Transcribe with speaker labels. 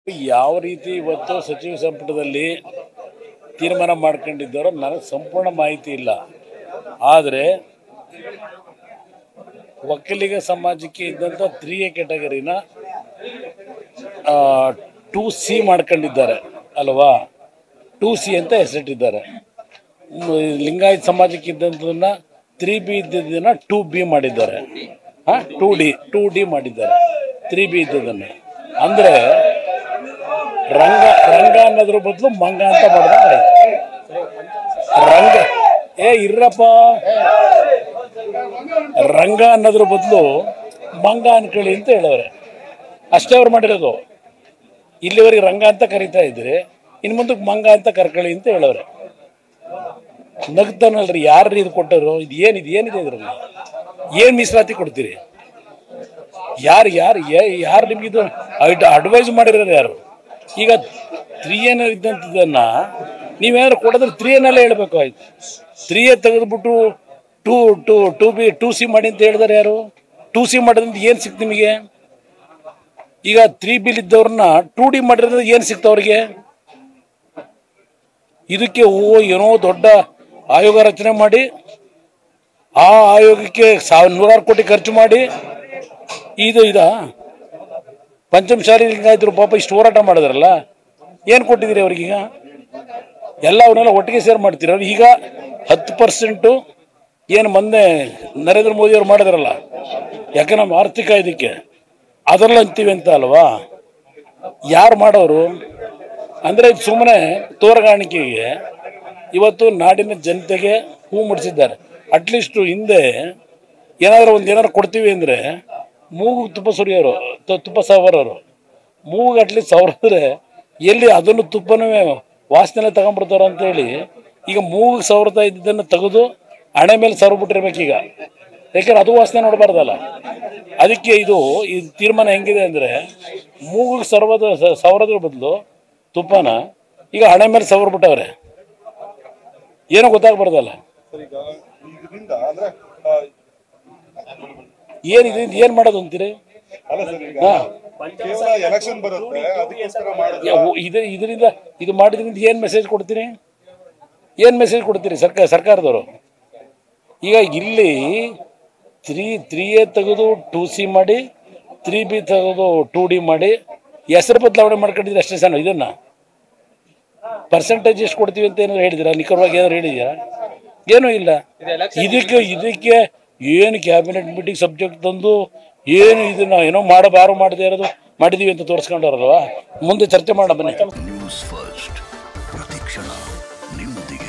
Speaker 1: ಯಾವ ರೀತಿ ಇವತ್ತು ಸಚಿವ ಸಂಪುಟದಲ್ಲಿ ತೀರ್ಮಾನ ಮಾಡ್ಕೊಂಡಿದ್ದಾರೋ ನನಗೆ ಸಂಪೂರ್ಣ ಮಾಹಿತಿ ಇಲ್ಲ ಆದರೆ ಒಕ್ಕಲಿಗ ಸಮಾಜಕ್ಕೆ ಇದ್ದಂಥ ತ್ರೀ ಎ ಕ್ಯಾಟಗರಿನ ಟೂ ಸಿ ಮಾಡ್ಕೊಂಡಿದ್ದಾರೆ ಅಲ್ವಾ ಟೂ ಸಿ ಅಂತ ಹೆಸರಿಟ್ಟಿದ್ದಾರೆ ಮ್, ಲಿಂಗಾಯತ್ ಸಮಾಜಕ್ಕೆ ಇದ್ದಂಥದನ್ನ ತ್ರೀ ಬಿ ಇದ್ದದನ್ನ ಟೂ ಬಿ ಮಾಡಿದ್ದಾರೆ ಹಾಂ ಟೂ ಡಿ ಟೂ ಡಿ ಮಾಡಿದ್ದಾರೆ ತ್ರೀ ಬಿ ಇದ್ದದನ್ನು ಅಂದರೆ ರಂಗ ರಂಗ ಅನ್ನೋದ್ರ ಬದಲು ಮಂಗ ಅಂತ ಮಾಡಿದಾಗ ಆಯ್ತು ರಂಗ ಏ ಇರ್ರಪ್ಪ ರಂಗ ಅನ್ನೋದ್ರ ಬದಲು ಮಂಗ ಅನ್ಕೊಳ್ಳಿ ಅಂತ ಹೇಳವ್ರೆ ಅಷ್ಟೇ ಅವ್ರು ಮಾಡಿರೋದು ಇಲ್ಲಿವರೆಗೆ ರಂಗ ಅಂತ ಕರಿತಾ ಇದ್ರೆ ಇನ್ನು ಮುಂದಕ್ಕೆ ಮಂಗ ಅಂತ ಕರ್ಕೊಳ್ಳಿ ಅಂತ ಹೇಳವ್ರೆ ನಗ್ತಾನಲ್ರಿ ಯಾರ್ರಿ ಇದು ಕೊಟ್ಟರು ಇದು ಏನಿದೆ ಏನಿದೆ ಇದರಲ್ಲಿ ಏನು ಮೀಸಲಾತಿ ಕೊಡ್ತೀರಿ ಯಾರು ಯಾರು ಯಾರು ನಿಮ್ಗಿದು ಅಡ್ವೈಸ್ ಮಾಡಿರೋರು ಯಾರು ಈಗ ತ್ರೀ ಎನ್ ಇದ್ದಂಥದ್ದನ್ನ ನೀವೇನಾದ್ರು ಕೊಡೋದ್ರೆ ತ್ರೀ ಎನ್ನಲ್ಲೇ ಹೇಳ್ಬೇಕು ಆಯ್ತು ತ್ರೀ ಎ ತೆಗೆದ್ಬಿಟ್ಟು two two two B two C ಮಾಡಿ ಅಂತ ಹೇಳಿದಾರೆ ಯಾರು ಟೂ ಸಿ ಮಾಡೋದ್ರಿಂದ ಏನು ಸಿಕ್ತು ನಿಮಗೆ ಈಗ ತ್ರೀ ಬಿಲ್ ಇದ್ದವ್ರನ್ನ ಟೂ ಡಿ ಮಾಡಿರೋದ್ರಿಂದ ಏನು ಸಿಕ್ತು ಅವ್ರಿಗೆ ಇದಕ್ಕೆ ಓ ಏನೋ ದೊಡ್ಡ ಆಯೋಗ ರಚನೆ ಮಾಡಿ ಆ ಆಯೋಗಕ್ಕೆ ಸಾವಿರ ನೂರಾರು ಕೋಟಿ ಖರ್ಚು ಮಾಡಿ ಇದು ಇದಾ ಪಂಚಮಶಾಲಿ ಲಿಂಗಾಯತರು ಪಾಪ ಇಷ್ಟು ಹೋರಾಟ ಮಾಡಿದ್ರಲ್ಲ ಏನು ಕೊಟ್ಟಿದ್ದೀರಿ ಅವ್ರಿಗೀಗ ಎಲ್ಲ ಅವನ್ನೆಲ್ಲ ಒಟ್ಟಿಗೆ ಸೇರಿ ಮಾಡ್ತೀರ ಈಗ ಹತ್ತು ಪರ್ಸೆಂಟು ಏನು ಮೊನ್ನೆ ನರೇಂದ್ರ ಮೋದಿ ಅವ್ರು ಮಾಡಿದ್ರಲ್ಲ ಯಾಕೆ ನಮ್ಮ ಆರ್ಥಿಕ ಇದಕ್ಕೆ ಅದರಲ್ಲಿ ಅಂತೀವಿ ಅಂತ ಅಲ್ವಾ ಯಾರು ಮಾಡೋರು ಅಂದರೆ ಇದು ಸುಮ್ಮನೆ ತೋರಗಾಣಿಕೆಗೆ ಇವತ್ತು ನಾಡಿನ ಜನತೆಗೆ ಹೂ ಮುಡಿಸಿದ್ದಾರೆ ಅಟ್ಲೀಸ್ಟು ಹಿಂದೆ ಏನಾದರೂ ಒಂದು ಏನಾದ್ರು ಕೊಡ್ತೀವಿ ಅಂದರೆ ಮೂಗು ತುಪ್ಪ ಸುರಿಯೋರು ತು- ತುಪ್ಪ ಸವರೋರು ಮೂಗು ಅಟ್ಲೀಸ್ಟ್ ಸವರಿದ್ರೆ ಎಲ್ಲಿ ಅದನ್ನು ತುಪ್ಪನೂ ವಾಸನೆ ತಗೊಂಡ್ಬಿಡ್ತಾರ ಅಂತೇಳಿ ಈಗ ಮೂಗು ಸವರ್ತಾ ಇದ್ದದನ್ನು ತೆಗೆದು ಹಣೆ ಮೇಲೆ ಸವರ್ಬಿಟ್ಟಿರ್ಬೇಕೀಗ ಯಾಕಂದ್ರೆ ಅದು ವಾಸನೆ ನೋಡಬಾರ್ದಲ್ಲ ಅದಕ್ಕೆ ಇದು ಈ ತೀರ್ಮಾನ ಹೆಂಗಿದೆ ಅಂದರೆ ಮೂಗಿಗೆ ಸರ್ವದ ಸವರದ್ರ ಬದಲು ತುಪ್ಪನ ಈಗ ಹಣೆ ಮೇಲೆ ಸವರ್ಬಿಟ್ಟವ್ರೆ ಏನೋ ಗೊತ್ತಾಗ್ಬಾರ್ದಲ್ಲ
Speaker 2: ಸರ್ ಈಗ ಇದರಿಂದ ಅಂದ್ರೆ ಆ,
Speaker 1: ಏನು ಇದರಿಂದ ಏನು ಮಾಡೋದು ಅಂತೀರಿ
Speaker 2: ಅಲ್ಲ ಸರ್ ಈಗ
Speaker 1: ಹಾ.
Speaker 2: ಕೇವಲ ಎಲೆಕ್ಷನ್ ಬರುತ್ತೆ ಅದಕ್ಕೋಸ್ಕರ ಮಾಡಿದ್ರೆ
Speaker 1: ಯಾ- ಓ- ಇದು ಇದರಿಂದ ಇದು ಮಾಡಿದ್ರಿಂದ ಏನು ಮೆಸೇಜ್ ಕೊಡ್ತೀರಿ ಏನು ಮೆಸೇಜ್ ಕೊಡ್ತೀರಿ ಸರ್ಕಾರ ಸರ್ಕಾರದವರು ಈಗ ಇಲ್ಲಿ ತ್ರೀ ತ್ರೀ ಎ ತೆಗೆದು ಟೂ ಸಿ ಮಾಡಿ ತ್ರೀ ಬಿ ತೆಗೆದು ಟೂ ಡಿ ಮಾಡಿ ಹೆಸರು ಬದಲಾವಣೆ ಮಾಡ್ಕೊಂಡಿದ್ರೆ ಅಷ್ಟೇ ಸಣ್ಣ ಇದನ್ನ ಪರ್ಸೆಂಟೇಜ್ ಎಷ್ಟು ಕೊಡ್ತೀವಿ ಅಂತ ಏನಾದ್ರು ಹೇಳಿದಿರಾ ನಿಖರವಾಗಿ ಏನಾದ್ರು ಹೇಳಿದ್ದೀರಾ ಏನೂ ಇಲ್ಲ ಇದಕ್ಕೆ ಇದಕ್ಕೆ ಏನು ಕ್ಯಾಬಿನೆಟ್ ಮೀಟಿಂಗ್ ಸಬ್ಜೆಕ್ಟ್ ತಂದು ಏನು ಇದನ್ನ ಏನೋ ಮಾಡಬಾರು ಮಾಡದೇ ಇರೋದು ಮಾಡಿದೀವಿ ಅಂತ ತೋರಿಸ್ಕೊಂಡವ್ರಲ್ವಾ ಮುಂದೆ ಚರ್ಚೆ ಮಾಡೋಣ ಬನ್ನಿ
Speaker 3: ನ್ಯೂಸ್ ಫಸ್ಟ್ ಪ್ರತಿಕ್ಷಣ ನಿಮ್ಮೊಂದಿಗೆ